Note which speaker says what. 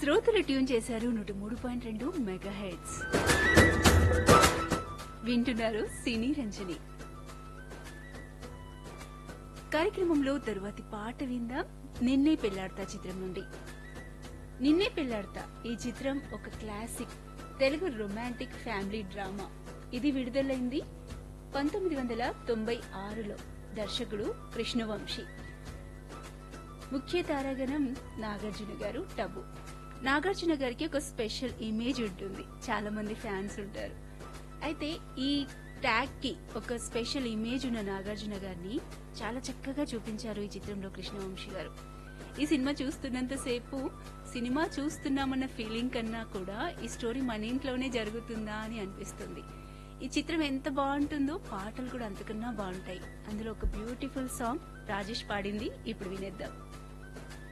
Speaker 1: శ్రోతలు ట్యూన్ చేశారు నూట మూడు పాయింట్ రెండు మెగా హెడ్స్ వింటున్నారు సినీ రంజని కార్యక్రమంలో తరువాతి పాట విందాం నిన్నే పెళ్లాడతా చిత్రం నుండి నిన్నే పెళ్లాడతా ఈ చిత్రం ఒక classic Telugu romantic family drama ఇది విడుదలైంది పంతొమ్మిది వందల తొంభై ఆరులో దర్శకుడు కృష్ణవంశీ ముఖ్య తారాగణం నాగార్జున గారు టబు నాగార్జున గారికి ఒక స్పెషల్ ఇమేజ్ ఉంటుంది చాలా మంది ఫ్యాన్స్ ఉంటారు అయితే ఈ ట్యాగ్ కి ఒక స్పెషల్ ఇమేజ్ ఉన్న నాగార్జున గారిని చాలా చక్కగా చూపించారు ఈ చిత్రంలో కృష్ణవంశీ గారు ఈ సినిమా చూస్తున్నంత సేపు సినిమా చూస్తున్నామన్న ఫీలింగ్ కన్నా కూడా ఈ స్టోరీ మన ఇంట్లోనే జరుగుతుందా అని అనిపిస్తుంది ఈ చిత్రం ఎంత బాగుంటుందో పాటలు కూడా అంతకన్నా బాగుంటాయి అందులో ఒక బ్యూటిఫుల్ సాంగ్ రాజేష్ పాడింది ఇప్పుడు వినేద్దాం